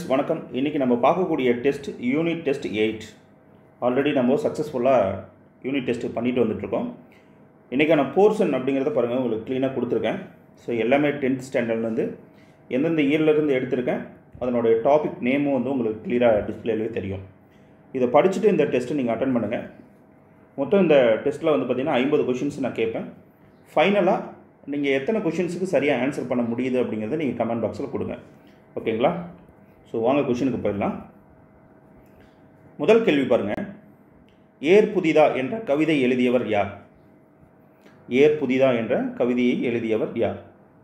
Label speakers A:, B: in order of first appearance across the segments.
A: students வணக்கம் இன்றைக்கி நம்ம பார்க்கக்கூடிய test unit test eight already நம்ம சக்ஸஸ்ஃபுல்லாக யூனிட் டெஸ்ட் பண்ணிட்டு வந்துட்ருக்கோம் இன்றைக்கான போர்ஷன் அப்படிங்கிறத பாருங்கள் உங்களுக்கு க்ளீனாக கொடுத்துருக்கேன் ஸோ எல்லாமே டென்த் ஸ்டாண்டர்ட்லேருந்து எந்தெந்த இயர்லேருந்து எடுத்திருக்கேன் அதனுடைய டாபிக் நேமும் வந்து உங்களுக்கு க்ளியராக டிஸ்பிளேலே தெரியும் இதை படிச்சுட்டு இந்த டெஸ்ட்டை நீங்கள் அட்டன் பண்ணுங்கள் மொத்தம் இந்த டெஸ்ட்டில் வந்து பார்த்திங்கன்னா ஐம்பது கொஷின்ஸ் நான் கேட்பேன் ஃபைனலாக நீங்கள் எத்தனை கொஷின்ஸுக்கு சரியாக ஆன்சர் பண்ண முடியுது அப்படிங்கிறத நீங்கள் கமெண்ட் பாக்ஸில் கொடுங்க ஓகேங்களா ஸோ வாங்க கொஷினுக்கு போயிடலாம் முதல் கேள்வி பாருங்கள் ஏர் புதிதா என்ற கவிதை எழுதியவர் யார் ஏர் புதிதா என்ற கவிதையை எழுதியவர் யார்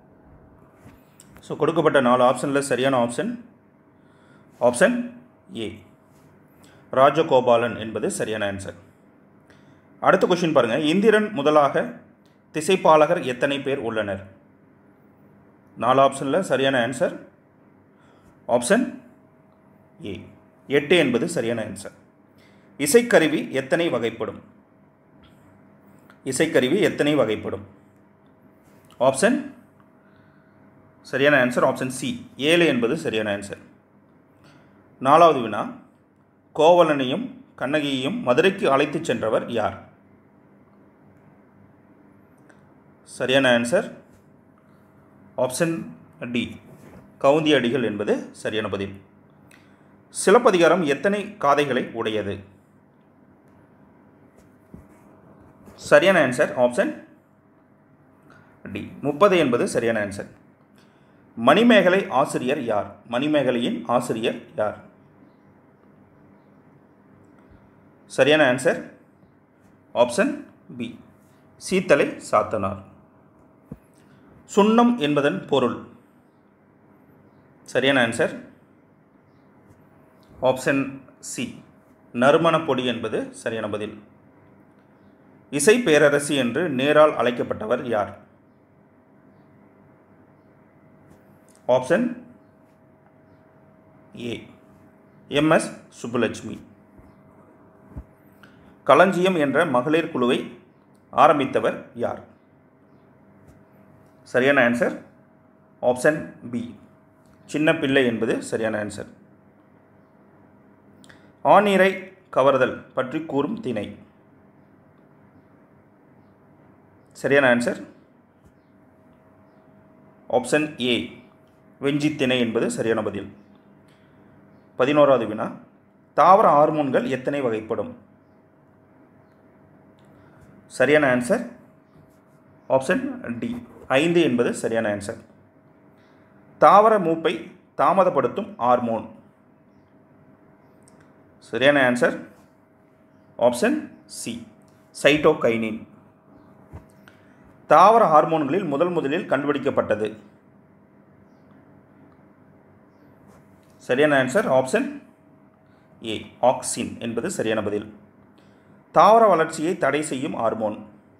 A: ஸோ கொடுக்கப்பட்ட நாலு ஆப்ஷனில் சரியான ஆப்ஷன் ஆப்ஷன் ஏ ராஜகோபாலன் என்பது சரியான ஆன்சர் அடுத்த கொஷின் பாருங்கள் இந்திரன் முதலாக திசைப்பாலகர் எத்தனை பேர் உள்ளனர் நாலு ஆப்ஷனில் சரியான ஆன்சர் ஆப்ஷன் ஏ எட்டு என்பது சரியான ஆன்சர் இசைக்கருவி எத்தனை வகைப்படும் இசைக்கருவி எத்தனை வகைப்படும் ஆப்ஷன் சரியான ஆன்சர் ஆப்ஷன் சி ஏழு என்பது சரியான ஆன்சர் நாலாவது வினா கோவலனையும் கண்ணகியையும் மதுரைக்கு அழைத்துச் சென்றவர் யார் சரியான ஆன்சர் ஆப்ஷன் டி கவுந்தி அடிகள் என்பது சரியான பதில் சிலப்பதிகாரம் எத்தனை காதைகளை உடையது சரியான ஆன்சர் ஆப்ஷன் டி முப்பது என்பது சரியான ஆன்சர் மணிமேகலை ஆசிரியர் யார் மணிமேகலையின் ஆசிரியர் யார் சரியான answer option B Seethalai Sathanar சுண்ணம் என்பதன் பொருள் சரியான ஆன்சர் ஆப்ஷன் சி நறுமண பொடி என்பது சரியான பதில் இசை பேரரசி என்று நேரால் அழைக்கப்பட்டவர் யார் ஆப்ஷன் ஏ எம்எஸ் சுப்புலட்சுமி களஞ்சியம் என்ற மகளிர் குழுவை ஆரம்பித்தவர் யார் சரியான ஆன்சர் ஆப்ஷன் பி சின்ன பிள்ளை என்பது சரியான ஆன்சர் ஆநீரை கவர்தல் பற்றி கூறும் திணை சரியான ஆன்சர் ஆப்ஷன் ஏ வெஞ்சி திணை என்பது சரியான பதில் பதினோராவது வினா தாவர ஹார்மோன்கள் எத்தனை வகைப்படும் சரியான ஆன்சர் ஆப்ஷன் டி ஐந்து என்பது சரியான ஆன்சர் தாவர மூப்பை தாமதப்படுத்தும் ஹார்மோன் சரியான ஆன்சர் ஆப்ஷன் சி சைட்டோகைனின் தாவர ஹார்மோன்களில் முதல் முதலில் கண்டுபிடிக்கப்பட்டது சரியான ஆன்சர் ஆப்ஷன் ஏ ஆக்சின் என்பது சரியான பதில் தாவர வளர்ச்சியை தடை செய்யும் ஹார்மோன்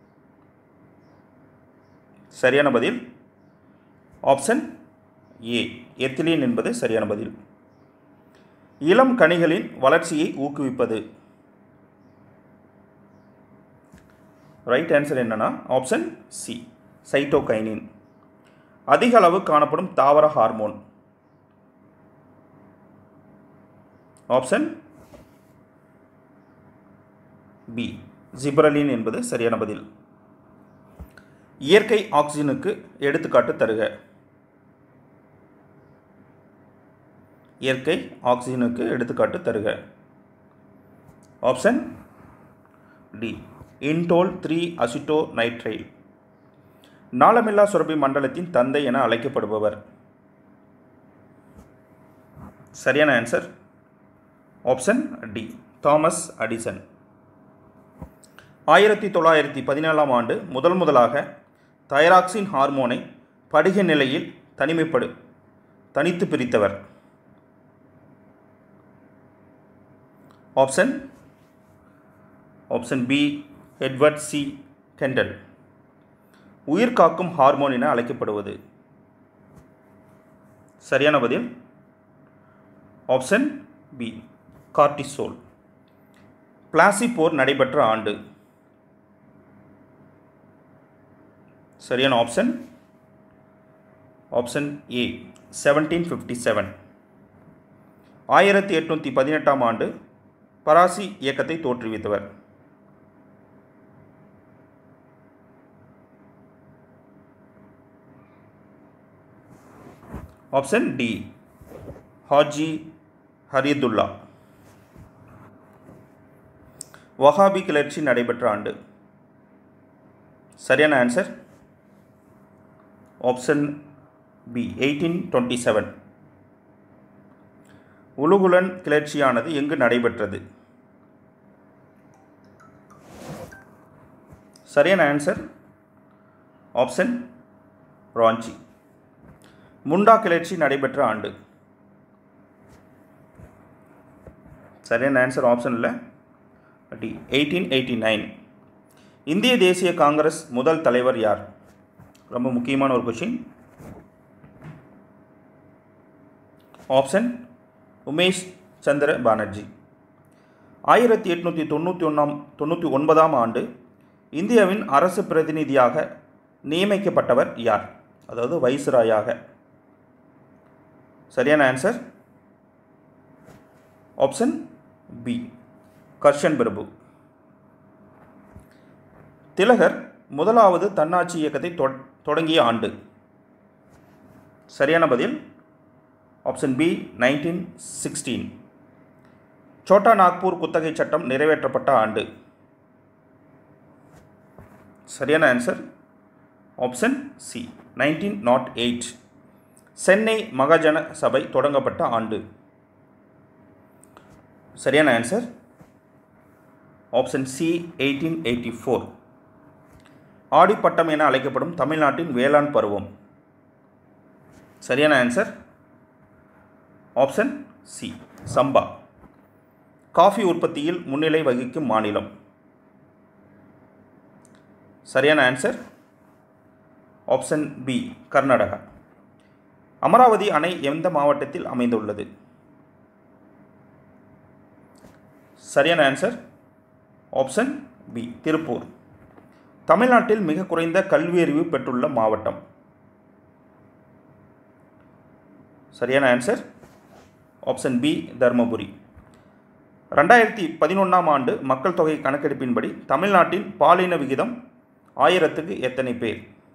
A: சரியான பதில் ஆப்ஷன் ஏ எத்திலீன் என்பது சரியான பதில் இளம் கனிகளின் வளர்ச்சியை ஊக்குவிப்பது ரைட் ஆன்சர் என்னன்னா ஆப்ஷன் சி சைட்டோகைனின் அதிக அளவு காணப்படும் தாவர ஹார்மோன் ஆப்ஷன் பி ஜிப்ரலின் என்பது சரியான பதில் இயற்கை ஆக்சிஜனுக்கு எடுத்துக்காட்டு தருக இயற்கை ஆக்சிஜனுக்கு எடுத்துக்காட்டு தருக option D indole three acetonitrile நாளமில்லா சுரபி மண்டலத்தின் தந்தை என அழைக்கப்படுபவர் சரியான answer option D Thomas Addison ஆயிரத்தி தொள்ளாயிரத்தி பதினேழாம் ஆண்டு முதல் முதலாக தைராக்சின் ஹார்மோனை படிக நிலையில் தனிமைப்படு தனித்து பிரித்தவர் option option B Edward C Kendall உயிர் காக்கும் ஹார்மோன் என அழைக்கப்படுவது சரியான பதில் ஆப்ஷன் பி கார்டிசோல் பிளாசி போர் நடைபெற்ற ஆண்டு சரியான option option A seventeen fifty seven ஆயிரத்தி எட்நூற்றி பதினெட்டாம் ஆண்டு பராசி இயக்கத்தை தோற்றுவித்தவர் ஆப்ஷன் டி ஹாஜி ஹரிதுல்லா வஹாபி கிளர்ச்சி நடைபெற்ற ஆண்டு சரியான answer option B eighteen twenty seven Ulgulan கிளர்ச்சியானது எங்கு நடைபெற்றது சரியான ஆன்சர் ஆப்ஷன் ராஞ்சி முண்டா கிளர்ச்சி நடைபெற்ற ஆண்டு சரியான ஆன்சர் ஆப்ஷன் இல்லை டி எயிட்டீன் எயிட்டி நைன் இந்திய தேசிய காங்கிரஸ் முதல் தலைவர் யார் ரொம்ப முக்கியமான ஒரு கொஷின் ஆப்ஷன் உமேஷ் சந்திர பானர்ஜி ஆயிரத்தி எட்நூற்றி தொண்ணூற்றி ஒன்றாம் தொண்ணூற்றி ஒன்பதாம் ஆண்டு இந்தியாவின் அரசு பிரதிநிதியாக நியமிக்கப்பட்டவர் யார் அதாவது வைஸ்ராயாக சரியான ஆன்சர் ஆப்ஷன் பி கர்ஷன் பிரபு திலகர் முதலாவது தன்னாட்சி இயக்கத்தை தொ- தொடங்கிய ஆண்டு சரியான பதில் option B nineteen sixteen Chota Nagpur குத்தகை சட்டம் நிறைவேற்றப்பட்ட ஆண்டு சரியான answer option C nineteen nought eight Chennai Mahajana Sabha தொடங்கப்பட்ட ஆண்டு சரியான answer option C eighteen eighty four ஆடிப்பட்டம் என அழைக்கப்படும் தமிழ்நாட்டின் வேளாண் பருவம் சரியான ஆன்சர் ஆப்ஷன் சி சம்பா காஃபி உற்பத்தியில் முன்னிலை வகிக்கும் மாநிலம் சரியான answer option B Karnataka Amaravathi அணை எந்த மாவட்டத்தில் அமைந்துள்ளது சரியான ஆன்சர் ஆப்ஷன் பி திருப்பூர் தமிழ்நாட்டில் மிக குறைந்த கல்வியறிவு பெற்றுள்ள மாவட்டம் சரியான ஆன்சர் ஆப்ஷன் பி தருமபுரி ரெண்டாயிரத்தி பதினொன்றாம் ஆண்டு மக்கள் தொகை கணக்கெடுப்பின்படி தமிழ்நாட்டின் பாலின விகிதம் ஆயிரத்துக்கு எத்தனை பேர்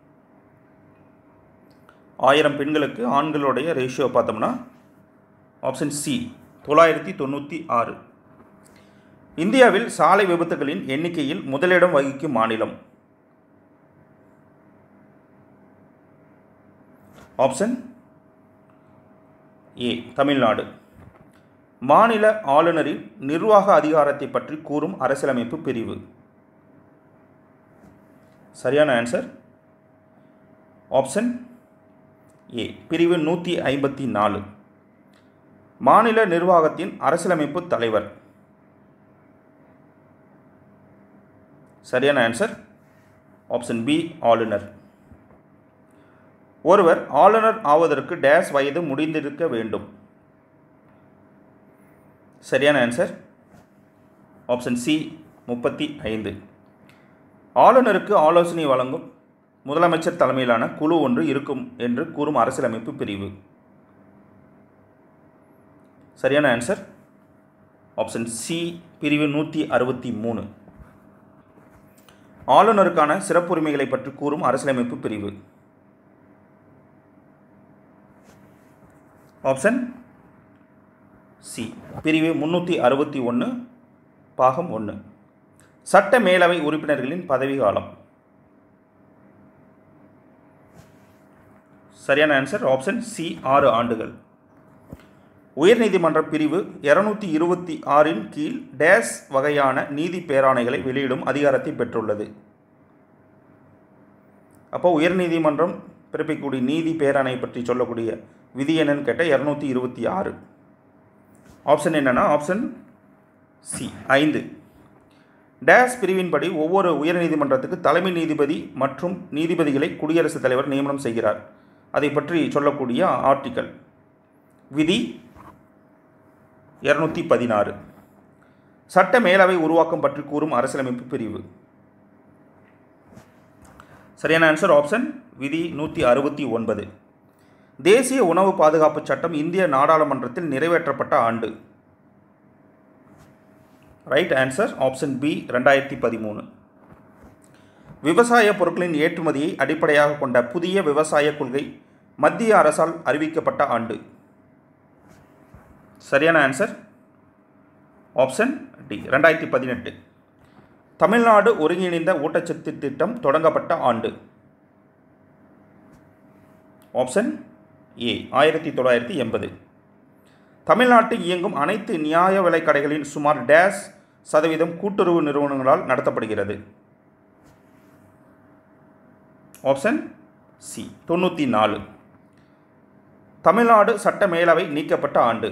A: ஆயிரம் பெண்களுக்கு ஆண்களுடைய ரேஷியோ பார்த்தோம்னா ஆப்ஷன் சி தொள்ளாயிரத்தி தொண்ணூற்றி ஆறு இந்தியாவில் சாலை விபத்துகளின் எண்ணிக்கையில் முதலிடம் வகிக்கும் மாநிலம் ஆப்ஷன் ஏ தமிழ்நாடு மாநில ஆளுநரின் நிர்வாக அதிகாரத்தை பற்றி கூறும் அரசியலமைப்பு பிரிவு சரியான ஆன்சர் ஆப்ஷன் ஏ பிரிவு நூற்றி ஐம்பத்தி நாலு மாநில நிர்வாகத்தின் அரசியலமைப்பு தலைவர் சரியான ஆன்சர் ஆப்ஷன் பி ஆளுநர் ஒருவர் ஆளுநர் ஆவதற்கு டேஸ் வயது முடிந்திருக்க வேண்டும் சரியான ஆன்சர் ஆப்ஷன் சி முப்பத்தி ஐந்து ஆளுநருக்கு ஆலோசனை வழங்கும் முதலமைச்சர் தலைமையிலான குழு ஒன்று இருக்கும் என்று கூறும் அரசியலமைப்பு பிரிவு சரியான ஆன்சர் ஆப்ஷன் சி பிரிவு நூற்றி அறுபத்தி மூணு ஆளுநருக்கான சிறப்புரிமைகளை பற்றி கூறும் அரசியலமைப்பு பிரிவு ஆப்ஷன் சி பிரிவு முன்னூற்றி அறுபத்தி ஒன்று பாகம் ஒன்று சட்ட மேலவை உறுப்பினர்களின் பதவிக்காலம் சரியான ஆன்சர் ஆப்ஷன் சி ஆறு ஆண்டுகள் உயர்நீதிமன்ற பிரிவு இரநூத்தி இருபத்தி ஆறின் கீழ் டேஸ் வகையான நீதி பேராணைகளை வெளியிடும் அதிகாரத்தை பெற்றுள்ளது அப்போ உயர்நீதிமன்றம் பிறப்பிக்கக்கூடிய நீதி பேராணை பற்றி சொல்லக்கூடிய விதி என்னன்னு கேட்டால் இரநூத்தி இருபத்தி ஆறு ஆப்ஷன் என்னென்னா ஆப்ஷன் சி ஐந்து டேஸ் பிரிவின்படி ஒவ்வொரு உயர்நீதிமன்றத்துக்கு தலைமை நீதிபதி மற்றும் நீதிபதிகளை குடியரசுத் தலைவர் நியமனம் செய்கிறார் அதை பற்றி சொல்லக்கூடிய ஆர்டிக்கல் விதி இரநூத்தி பதினாறு சட்ட மேலவை உருவாக்கம் பற்றி கூறும் அரசியலமைப்பு பிரிவு சரியான ஆன்சர் ஆப்ஷன் விதி நூற்றி அறுபத்தி ஒன்பது தேசிய உணவு பாதுகாப்பு சட்டம் இந்திய நாடாளுமன்றத்தில் நிறைவேற்றப்பட்ட ஆண்டு ரைட் ஆன்சர் ஆப்ஷன் பி ரெண்டாயிரத்தி பதிமூணு விவசாய பொருட்களின் ஏற்றுமதியை அடிப்படையாக கொண்ட புதிய விவசாய கொள்கை மத்திய அரசால் அறிவிக்கப்பட்ட ஆண்டு சரியான ஆன்சர் ஆப்ஷன் டி ரெண்டாயிரத்தி பதினெட்டு தமிழ்நாடு ஒருங்கிணைந்த ஊட்டச்சத்து திட்டம் தொடங்கப்பட்ட ஆண்டு ஆப்ஷன் ஏ ஆயிரத்தி தொள்ளாயிரத்தி எண்பது தமிழ்நாட்டில் இயங்கும் அனைத்து நியாய விலைக் கடைகளின் சுமார் டேஷ் சதவீதம் கூட்டுறவு நிறுவனங்களால் நடத்தப்படுகிறது ஆப்ஷன் சி தொண்ணூற்றி நாலு தமிழ்நாடு சட்ட மேலவை நீக்கப்பட்ட ஆண்டு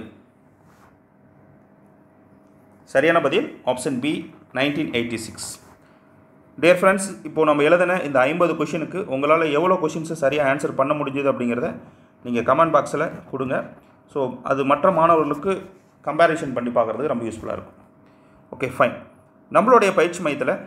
A: சரியான பதில் option B nineteen eighty six dear friends இப்போது நம்ம எழுதின இந்த ஐம்பது கொஷினுக்கு உங்களால் எவ்வளோ கொஷின்ஸை சரியாக ஆன்சர் பண்ண முடிஞ்சது அப்படிங்கிறத நீங்கள் கமெண்ட் பாக்ஸில் கொடுங்க ஸோ அது மற்ற மாணவர்களுக்கு கம்பேரிஷன் பண்ணி பார்க்குறதுக்கு ரொம்ப யூஸ்ஃபுல்லாக இருக்கும் ஓகே ஃபைன் நம்மளுடைய பயிற்சி மையத்தில்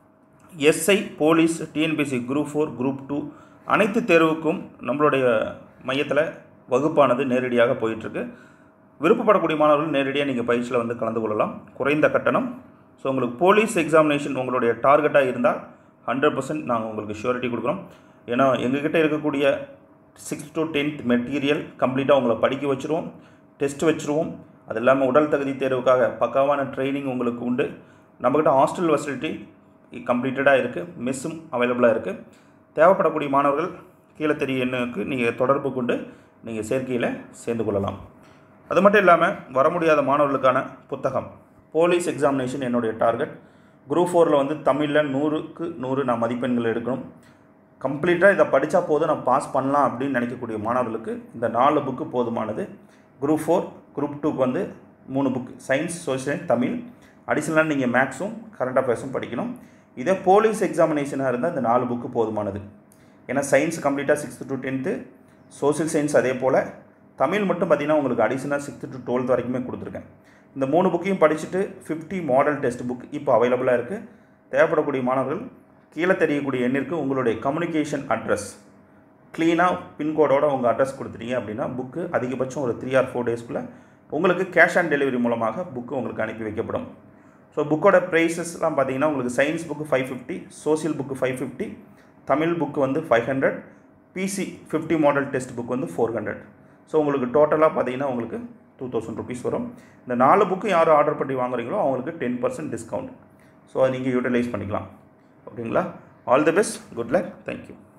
A: SI police TNPSC group four group two அனைத்து தேர்வுக்கும் நம்மளுடைய மையத்தில் வகுப்பானது நேரடியாக போயிட்டுருக்கு விருப்பப்படக்கூடிய மாணவர்கள் நேரடியாக நீங்கள் பயிற்சியில் வந்து கலந்து கொள்ளலாம் குறைந்த கட்டணம் ஸோ உங்களுக்கு போலீஸ் எக்ஸாமினேஷன் உங்களுடைய டார்கெட்டாக இருந்தால் ஹண்ட்ரட் பர்சன்ட் நாங்கள் உங்களுக்கு ஷூரிட்டி கொடுக்குறோம் ஏன்னா எங்ககிட்ட இருக்கக்கூடிய சிக்ஸ் டு டென்த் மெட்டீரியல் கம்ப்ளீட்டாக உங்களை படிக்க வச்சுருவோம் டெஸ்ட் வச்சுருவோம் அது இல்லாமல் உடல் தகுதி தேர்வுக்காக பக்காவான ட்ரைனிங் உங்களுக்கு உண்டு நம்மக்கிட்ட ஹாஸ்டல் ஃபெசிலிட்டி கம்ப்ளீட்டடாக இருக்குது மெஸ்ஸும் அவைலபிளாக இருக்குது தேவைப்படக்கூடிய மாணவர்கள் கீழே தெரிய எண்ணுக்கு நீங்கள் தொடர்பு கொண்டு நீங்கள் சேர்க்கையில் சேர்ந்து கொள்ளலாம் அது மட்டும் இல்லாமல் வர முடியாத மாணவர்களுக்கான புத்தகம் போலீஸ் எக்ஸாமினேஷன் என்னுடைய டார்கெட் குரூப் ஃபோரில் வந்து தமிழில் நூறுக்கு நூறு நான் மதிப்பெண்கள் எடுக்கணும் கம்ப்ளீட்டாக இதை படித்தா போதும் நான் பாஸ் பண்ணலாம் அப்படின்னு நினைக்கக்கூடிய மாணவர்களுக்கு இந்த நாலு புக்கு போதுமானது குரூப் ஃபோர் குரூப் டூக்கு வந்து மூணு புக் சயின்ஸ் சோஷியல் தமிழ் அடிஷ்னலாக நீங்கள் மேக்ஸும் கரண்ட் அஃபேர்ஸும் படிக்கணும் இதே போலீஸ் எக்ஸாமினேஷனாக இருந்தால் இந்த நாலு புக்கு போதுமானது ஏன்னா சயின்ஸ் கம்ப்ளீட்டாக sixth to tenth social science அதே போல் தமிழ் மட்டும் பார்த்திங்கன்னா உங்களுக்கு அடிஷனலாக சிக்ஸ்த்து டு டுவெல்த் வரைக்குமே கொடுத்துருக்கேன் இந்த மூணு புக்கையும் படிச்சுட்டு ஃபிஃப்டி மாடல் டெஸ்ட் புக் இப்போ அவைலபிளாக இருக்குது தேவைப்படக்கூடிய மாணவர்கள் கீழே தெரியக்கூடிய எண்ணிற்கு உங்களுடைய கம்யூனிகேஷன் அட்ரஸ் க்ளீனாக பின்கோடோட உங்கள் அட்ரஸ் கொடுத்துட்டீங்க அப்படின்னா புக்கு அதிகபட்சம் ஒரு த்ரீ ஆர் ஃபோர் டேஸ்க்குள்ளே உங்களுக்கு கேஷ் ஆன் டெலிவரி மூலமாக புக்கு உங்களுக்கு அனுப்பி வைக்கப்படும் ஸோ புக்கோட ப்ரைஸஸ்லாம் பார்த்தீங்கன்னா உங்களுக்கு science book five fifty social book five fifty Tamil book வந்து ஃபைவ் ஹண்ட்ரட் பிசி ஃபிஃப்டி மாடல் டெஸ்ட் புக் வந்து ஃபோர் ஹண்ட்ரட் ஸோ உங்களுக்கு டோட்டலாக பார்த்தீங்கன்னா உங்களுக்கு டூ தௌசண்ட் ருபீஸ் வரும் இந்த நாலு புக்கு யார் ஆர்டர் பண்ணி வாங்குறீங்களோ அவங்களுக்கு டென் பர்சன்ட் டிஸ்கவுண்ட் ஸோ அதை நீங்கள் யூட்டிலைஸ் பண்ணிக்கலாம் ஓகேங்களா all the best good luck thank you